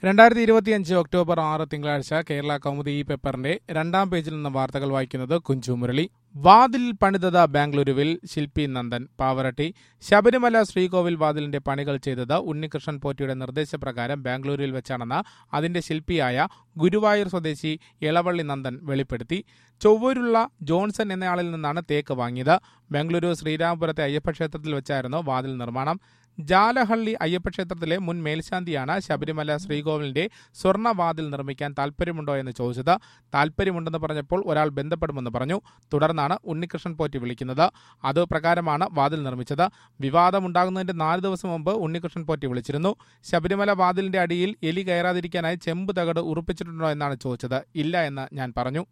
രണ്ടായിരത്തി ഇരുപത്തിയഞ്ച് ഒക്ടോബർ ആറ് തിങ്കളാഴ്ച കേരള കൗമുദി ഈ പേപ്പറിന്റെ രണ്ടാം പേജിൽ നിന്ന് വാർത്തകൾ വായിക്കുന്നത് കുഞ്ചു മുരളി വാതിൽ പണിതത് ബാംഗ്ലൂരുവിൽ ശില്പി നന്ദൻ പാവറട്ടി ശബരിമല ശ്രീകോവിൽ വാതിലിന്റെ പണികൾ ചെയ്തത് ഉണ്ണികൃഷ്ണൻ പോറ്റിയുടെ നിർദ്ദേശപ്രകാരം ബാംഗ്ലൂരിൽ വെച്ചാണെന്ന് അതിന്റെ ശില്പിയായ ഗുരുവായൂർ സ്വദേശി ഇളവള്ളി നന്ദൻ വെളിപ്പെടുത്തി ചൊവ്വൂരുള്ള ജോൺസൺ എന്നയാളിൽ നിന്നാണ് തേക്ക് വാങ്ങിയത് ബംഗളൂരു ശ്രീരാമപുരത്തെ അയ്യപ്പക്ഷേത്രത്തിൽ വെച്ചായിരുന്നു വാതിൽ നിർമ്മാണം ജാലഹള്ളി അയ്യപ്പക്ഷേത്രത്തിലെ മുൻ മേൽശാന്തിയാണ് ശബരിമല ശ്രീകോവിലിന്റെ സ്വർണ്ണവാതിൽ നിർമ്മിക്കാൻ താൽപ്പര്യമുണ്ടോ എന്ന് ചോദിച്ചത് താൽപ്പര്യമുണ്ടെന്ന് പറഞ്ഞപ്പോൾ ഒരാൾ ബന്ധപ്പെടുമെന്ന് പറഞ്ഞു തുടർന്നാണ് ഉണ്ണികൃഷ്ണൻ പോറ്റി വിളിക്കുന്നത് അത് പ്രകാരമാണ് വാതിൽ നിർമ്മിച്ചത് വിവാദമുണ്ടാകുന്നതിന്റെ നാല് ദിവസം മുമ്പ് ഉണ്ണികൃഷ്ണൻ പോറ്റി വിളിച്ചിരുന്നു ശബരിമല വാതിലിന്റെ അടിയിൽ എലി കയറാതിരിക്കാനായി ചെമ്പ് തകട് ഉറപ്പിച്ചിട്ടുണ്ടോ എന്നാണ് ചോദിച്ചത് ഇല്ല എന്ന് ഞാൻ പറഞ്ഞു